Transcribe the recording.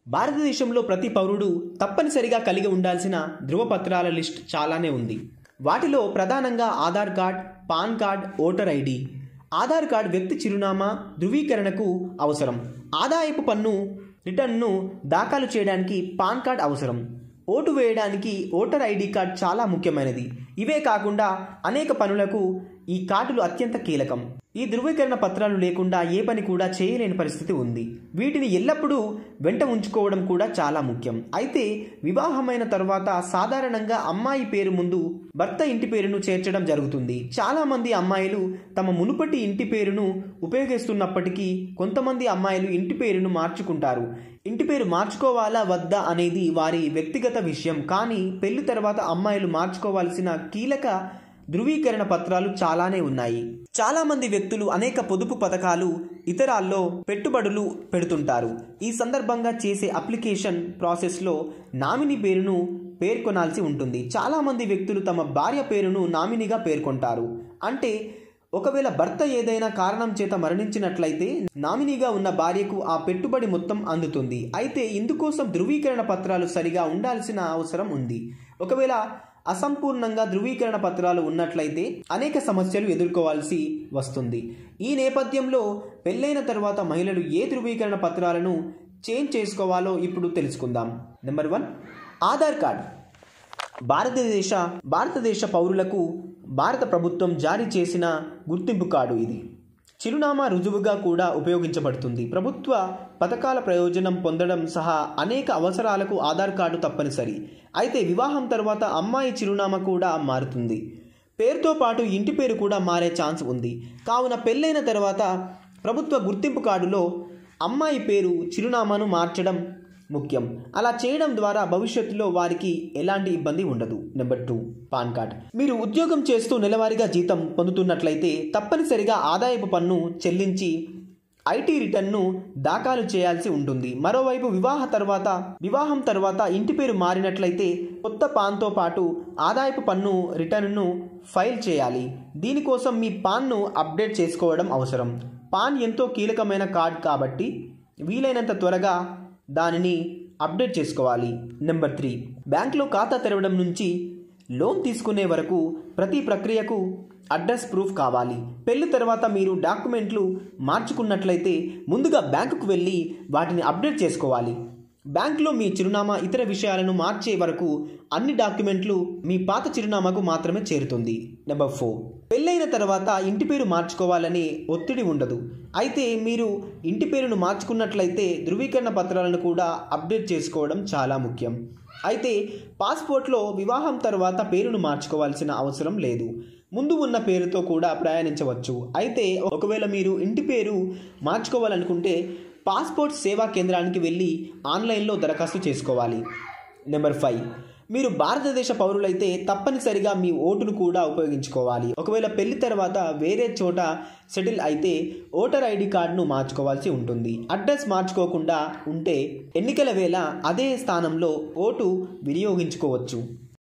భారతదేశంలో ప్రతి పౌరుడు తప్పనిసరిగా కలిగి ఉండాల్సిన ధృవపత్రాల లిస్ట్ చాలానే ఉంది వాటిలో ప్రధానంగా Aadhaar card PAN card voter ID Aadhaar card వ్యక్తి చిరునామా ధృవీకరణకు అవసరం ఆదాయపు పన్ను రిటర్న్ను దాఖలు చేయడానికి పాన్ కార్డ్ అవసరం ఓటు వేయడానికి ఓటర్ ఐడి కార్డ్ చాలా ముఖ్యమైనది ఇవే కాకుండా అనేక పనులకు ఈ కార్డులు అత్యంత కీలకం ఈ ధృవీకరణ పత్రాలు లేకుండా ఏ పని కూడా చేయలేని పరిస్థితి ఉంది వీటిని ఎల్లప్పుడూ వెంట ఉంచుకోవడం కూడా చాలా ముఖ్యం అయితే వివాహమైన తర్వాత సాధారణంగా అమ్మాయి పేరు ముందు భర్త ఇంటి పేరును చేర్చడం జరుగుతుంది చాలా మంది అమ్మాయిలు తమ మునుపటి ఇంటి పేరును ఉపయోగిస్తున్నప్పటికీ కొంతమంది అమ్మాయిలు ఇంటి పేరును మార్చుకుంటారు ఇంటి పేరు మార్చుకోవాలా వద్దా అనేది వారి వ్యక్తిగత విషయం కానీ పెళ్లి తర్వాత అమ్మాయిలు మార్చుకోవాల్సిన కీలక ధృవీకరణ పత్రాలు చాలానే ఉన్నాయి చాలా మంది వ్యక్తులు అనేక పొదుపు పథకాలు ఇతరాల్లో పెట్టుబడులు పెడుతుంటారు ఈ సందర్భంగా చేసే అప్లికేషన్ ప్రాసెస్లో నామినీ పేరును పేర్కొనాల్సి ఉంటుంది చాలా మంది వ్యక్తులు తమ భార్య పేరును నామినీగా పేర్కొంటారు అంటే ఒకవేళ భర్త ఏదైనా కారణం చేత మరణించినట్లయితే నామినీగా ఉన్న భార్యకు ఆ పెట్టుబడి మొత్తం అందుతుంది అయితే ఇందుకోసం ధృవీకరణ పత్రాలు సరిగా ఉండాల్సిన అవసరం ఉంది ఒకవేళ అసంపూర్ణంగా ధృవీకరణ పత్రాలు ఉన్నట్లయితే అనేక సమస్యలు ఎదుర్కోవాల్సి వస్తుంది ఈ నేపథ్యంలో పెళ్ళైన తర్వాత మహిళలు ఏ ధృవీకరణ పత్రాలను చేంజ్ చేసుకోవాలో ఇప్పుడు తెలుసుకుందాం నెంబర్ వన్ ఆధార్ కార్డ్ భారతదేశ భారతదేశ పౌరులకు భారత ప్రభుత్వం జారీ చేసిన గుర్తింపు కార్డు ఇది చిరునామా రుజువుగా కూడా ఉపయోగించబడుతుంది ప్రభుత్వ పథకాల ప్రయోజనం పొందడం సహా అనేక అవసరాలకు ఆధార్ కార్డు తప్పనిసరి అయితే వివాహం తర్వాత అమ్మాయి చిరునామా కూడా మారుతుంది పేరుతో పాటు ఇంటి పేరు కూడా మారే ఛాన్స్ ఉంది కావున పెళ్ళైన తర్వాత ప్రభుత్వ గుర్తింపు కార్డులో అమ్మాయి పేరు చిరునామాను మార్చడం ముఖ్యం అలా చేయడం ద్వారా భవిష్యత్తులో వారికి ఎలాంటి ఇబ్బంది ఉండదు నెంబర్ టూ పాన్ కార్డ్ మీరు ఉద్యోగం చేస్తూ నెలవారీగా జీతం పొందుతున్నట్లయితే తప్పనిసరిగా ఆదాయపు పన్ను చెల్లించి ఐటీ రిటర్న్ను దాఖలు చేయాల్సి ఉంటుంది మరోవైపు వివాహ తర్వాత వివాహం తర్వాత ఇంటి పేరు మారినట్లయితే కొత్త పాన్తో పాటు ఆదాయపు పన్ను రిటర్న్ను ఫైల్ చేయాలి దీనికోసం మీ పాన్ను అప్డేట్ చేసుకోవడం అవసరం పాన్ ఎంతో కీలకమైన కార్డ్ కాబట్టి వీలైనంత త్వరగా దానిని అప్డేట్ చేసుకోవాలి నెంబర్ త్రీ బ్యాంక్లో ఖాతా తెరవడం నుంచి లోన్ తీసుకునే వరకు ప్రతి ప్రక్రియకు అడ్రస్ ప్రూఫ్ కావాలి పెళ్లి తర్వాత మీరు డాక్యుమెంట్లు మార్చుకున్నట్లయితే ముందుగా బ్యాంకుకు వెళ్ళి వాటిని అప్డేట్ చేసుకోవాలి బ్యాంకులో మీ చిరునామా ఇతర విషయాలను మార్చే వరకు అన్ని డాక్యుమెంట్లు మీ పాత చిరునామాకు మాత్రమే చేరుతుంది నెంబర్ ఫోర్ పెళ్ళైన తర్వాత ఇంటి పేరు మార్చుకోవాలని ఒత్తిడి ఉండదు అయితే మీరు ఇంటి పేరును మార్చుకున్నట్లయితే ధృవీకరణ పత్రాలను కూడా అప్డేట్ చేసుకోవడం చాలా ముఖ్యం అయితే పాస్పోర్ట్లో వివాహం తర్వాత పేరును మార్చుకోవాల్సిన అవసరం లేదు ముందు ఉన్న పేరుతో కూడా ప్రయాణించవచ్చు అయితే ఒకవేళ మీరు ఇంటి పేరు మార్చుకోవాలనుకుంటే పాస్పోర్ట్ సేవా కేంద్రానికి వెళ్ళి ఆన్లైన్లో దరఖాస్తు చేసుకోవాలి నెంబర్ ఫైవ్ మీరు భారతదేశ పౌరులైతే తప్పనిసరిగా మీ ఓటును కూడా ఉపయోగించుకోవాలి ఒకవేళ పెళ్లి తర్వాత వేరే చోట సెటిల్ అయితే ఓటర్ ఐడి కార్డును మార్చుకోవాల్సి ఉంటుంది అడ్రస్ మార్చుకోకుండా ఉంటే ఎన్నికల వేళ అదే స్థానంలో ఓటు వినియోగించుకోవచ్చు